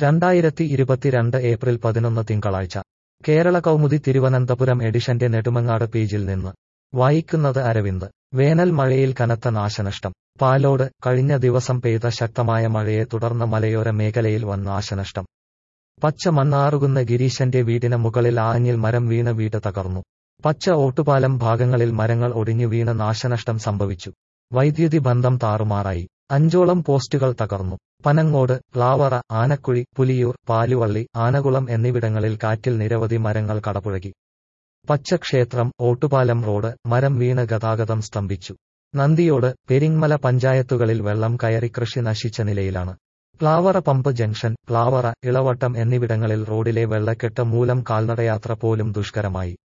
രണ്ടായിരത്തി ഇരുപത്തിരണ്ട് ഏപ്രിൽ പതിനൊന്ന് തിങ്കളാഴ്ച കേരള കൗമുദി തിരുവനന്തപുരം എഡിഷന്റെ നെടുമങ്ങാട് പേജിൽ നിന്ന് വായിക്കുന്നത് അരവിന്ദ് വേനൽ മഴയിൽ കനത്ത നാശനഷ്ടം പാലോട് കഴിഞ്ഞ ദിവസം പെയ്ത ശക്തമായ മഴയെ തുടർന്ന് മലയോര മേഖലയിൽ വൻ നാശനഷ്ടം പച്ച മണ്ണാറുകുന്ന ഗിരീശന്റെ വീടിന് മുകളിൽ ആഞ്ഞിൽ മരം വീണ് വീട് തകർന്നു പച്ച ഓട്ടുപാലം ഭാഗങ്ങളിൽ മരങ്ങൾ ഒടിഞ്ഞു വീണ് നാശനഷ്ടം സംഭവിച്ചു വൈദ്യുതി ബന്ധം താറുമാറായി അഞ്ചോളം പോസ്റ്റുകൾ തകർന്നു പനങ്ങോട് പ്ലാവറ ആനക്കുഴി പുലിയൂർ പാലുവള്ളി ആനകുളം എന്നിവിടങ്ങളിൽ കാറ്റിൽ നിരവധി മരങ്ങൾ കടപുഴകി പച്ചക്ഷേത്രം ഓട്ടുപാലം റോഡ് മരം വീണ് ഗതാഗതം സ്തംഭിച്ചു നന്ദിയോട് പെരിങ്മല പഞ്ചായത്തുകളിൽ വെള്ളം കയറി കൃഷി നശിച്ച നിലയിലാണ് പ്ലാവറ പമ്പ് ജംഗ്ഷൻ പ്ലാവറ ഇളവട്ടം എന്നിവിടങ്ങളിൽ റോഡിലെ വെള്ളക്കെട്ട് മൂലം കാൽനടയാത്ര പോലും ദുഷ്കരമായി